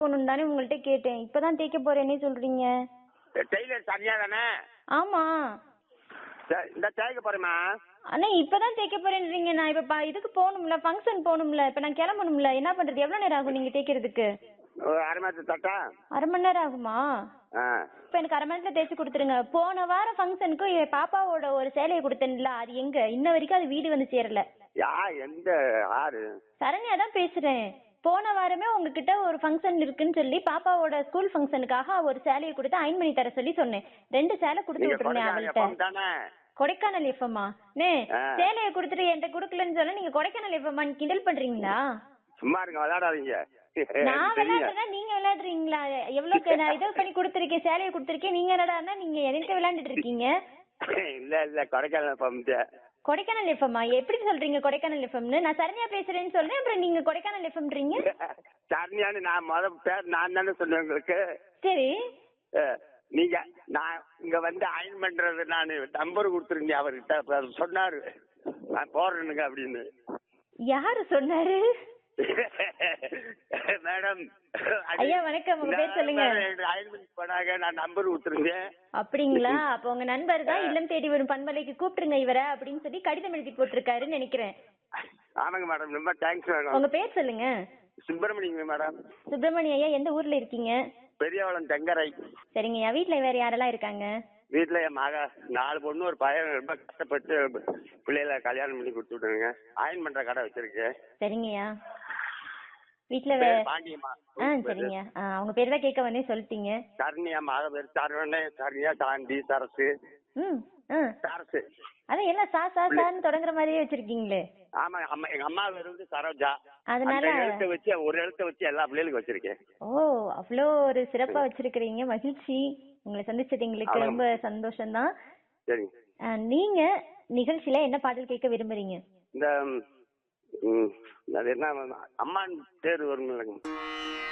போகணும் தானே உங்கள்கிட்ட கேட்டேன் இப்பதான் தேய்க்க போறேன்னே சொல்றீங்க டெய்லர் சரியா தானே ஆமா சரி, இந்த தேய்க்க போறேம்மா அண்ணா இப்பதான் தேய்க்க போறேன்றீங்க நான் இப்ப ப- இதுக்கு போகணும்ல ஃபங்க்ஷன் போகணும்ல இப்ப நான் கிளம்பணும்ல என்ன பண்றது எவ்வளவு நேரம் ஆகும் நீங்க தேய்க்கிறதுக்கு ஒரு அரை மாதம் தட்டா அரை மணி நேரம் ஆகுமா ஆ இப்ப எனக்கு அரை மணி நேரத்துல தேய்ச்சி கொடுத்துருங்க போன வாரம் ஃபங்க்ஷனுக்கு என் பாப்பாவோட ஒரு சேலையை கொடுத்தேன்ல அது எங்க இன்ன வரைக்கும் அது வீடு வந்து சேரல யா எந்த ஆறு சரண்யா தான் பேசுறேன் போன வாரமே உங்ககிட்ட ஒரு ஃபங்க்ஷன் இருக்குன்னு சொல்லி பாப்பாவோட ஸ்கூல் ஃபங்க்ஷனுக்காக ஒரு சேலையை கொடுத்து அயன் பண்ணி தர சொல்லி சொன்னேன் ரெண்டு சேலை கொடுத்து நீங்க விட்டுருந்தேன் கொடைக்கானல் அவள்கிட்ட எப்பம் தானே கொடைக்கானல் எஃப்எம்மா நே ஆ. சேலையை கொடுத்துட்டு என்கிட்ட கொடுக்கலன்னு சொல்ல நீங்க கொடைக்கானல் எஃப்எம்மா கிண்டல் பண்றீங்களா சும்மா இருங்க விளையாடாதீங்க நான் தெரியும். விளையாடுறேன்னா நீங்க விளையாடுறீங்களா எவ்வளவு நான் இதை பண்ணி கொடுத்துருக்கேன் சேலையை கொடுத்துருக்கேன் நீங்க என்னடான்னா நீங்க என்கிட்ட விளையாண்டுட்டு இருக்கீங்க இல்ல இல்ல கொடைக்கானல் எப்பம் கொடைக்கானல் எஃப்எம்மா எப்படி சொல்றீங்க கொடைக்கானல் எஃப்எம்னு நான் சரண்யா பேசுறேன்னு சொல்றேன் அப்புறம் நீங்க கொடைக்கானல் எஃப்எம்ன்றீங்க சரணியான்னு நான் முத பேர் நான் தானே சொன்னேன் உங்களுக்கு சரி அஹ், நீங்க நான் இங்க வந்து அயன் பண்றது நான் நம்பர் கொடுத்துருந்தேன் அவர்கிட்ட அப்ப அவர் சொன்னாரு நான் போடுறேனுங்க அப்படின்னு யாரு சொன்னாரு மேடம் ஐயா, வணக்கம். உங்க பேர் சொல்லுங்க. அயன்மெண்ட் பண்ணாங்க நான் நம்பர் கொடுத்துருந்தேன் அப்படிங்களா அப்ப உங்க நண்பர் தான் இல்லம் தேடி வரும் பண்பலைக்கு கூப்பிட்டுருங்க இவரை அப்படின்னு சொல்லி கடிதம் எழுதி போட்டிருக்காருன்னு நினைக்கிறேன் ஆமாங்க மேடம் ரொம்ப தேங்க்ஸ் மேடம் உங்க பேர் சொல்லுங்க சுப்பிரமணியங்க மேடம் சுப்பிரமணிய ஐயா எந்த ஊர்ல இருக்கீங்க பெரியவளம் தெங்கரை சரிங்கய்யா வீட்ல வேற யாரெல்லாம் இருக்காங்க வீட்டுல என் மக நாலு பொண்ணு ஒரு பையன் ரொம்ப கஷ்டப்பட்டு பிள்ளைகளை கல்யாணம் பண்ணி கொடுத்துட்டாங்க அயன் பண்ற கடை வச்சிருக்கேன் சரிங்கய்யா வீட்ல வே பேர் பாண்டியம்மா ஆ சரிங்க ஆ அவங்க பேர் தான் கேட்க வந்தே சொல்லிட்டீங்க சரணியா மக பேர் சரவணே சரணியா சாந்தி சரசு ம் ஆ சரசு அதான் எல்லாம் சா சா சான்னு தொடங்குற மாதிரியே வச்சிருக்கீங்களே ஆமா அம்மா எங்க அம்மா பேர் வந்து சரோஜா அதனால அந்த எழுத்தை வச்சு ஒரு எழுத்தை வச்சு எல்லா பிள்ளைகளுக்கும் வச்சிருக்கேன் ஓ அவ்வளோ ஒரு சிறப்பா வச்சிருக்கிறீங்க மகிழ்ச்சி உங்களை சந்திச்சது எங்களுக்கு அவ்வளவு. ரொம்ப சந்தோஷம்தான் சரி ஆ, நீங்க நிகழ்ச்சியில என்ன பாடல் கேட்க விரும்புறீங்க இந்த ம், அது என்ன அம்மான் பேர் வரும்